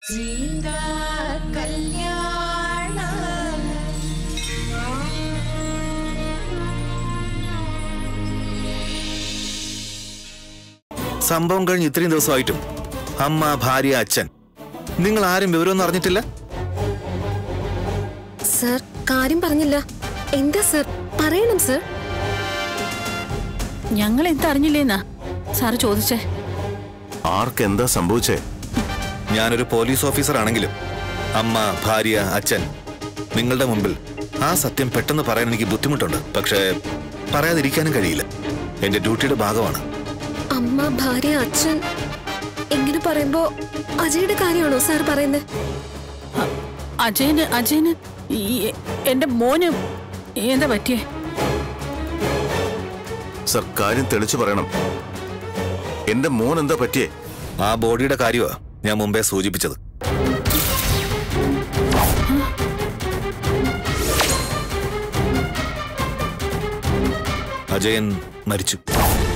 സീതാ കല്യാണം സംഭവം കഴിഞ്ഞ് ഇത്രയും ദിവസമായിട്ടും അമ്മ ഭാര്യ അച്ഛൻ നിങ്ങൾ ആരും വിവരമൊന്നും അറിഞ്ഞിട്ടില്ല സർ കാര്യം പറഞ്ഞില്ല എന്താ സർ പറയണം സർ ഞങ്ങൾ എന്താ അറിഞ്ഞില്ലേന്നാ സാറ് ചോദിച്ചേ ആർക്കെന്താ സംഭവിച്ചേ ഞാനൊരു പോലീസ് ഓഫീസർ ആണെങ്കിലും അമ്മ ഭാര്യ അച്ഛൻ നിങ്ങളുടെ മുമ്പിൽ ആ സത്യം പെട്ടെന്ന് പറയാൻ എനിക്ക് ബുദ്ധിമുട്ടുണ്ട് പക്ഷേ പറയാതിരിക്കാനും കഴിയില്ല എന്റെ ഡ്യൂട്ടിയുടെ ഭാഗമാണ് അമ്മ ഭാര്യ അച്ഛൻ ഇങ്ങനെ പറയുമ്പോ അജയുടെ കാര്യമാണോ സാർ പറയുന്നത് അ- അജയന് അജയന് ഈ എന്റെ മോന് എന്താ പറ്റിയേ സർ കാര്യം തെളിച്ചു പറയണം എന്റെ മോൻ എന്താ പറ്റിയേ ആ ബോഡിയുടെ കാര്യമാ ഞാൻ മുമ്പേ സൂചിപ്പിച്ചത് അജയൻ മരിച്ചു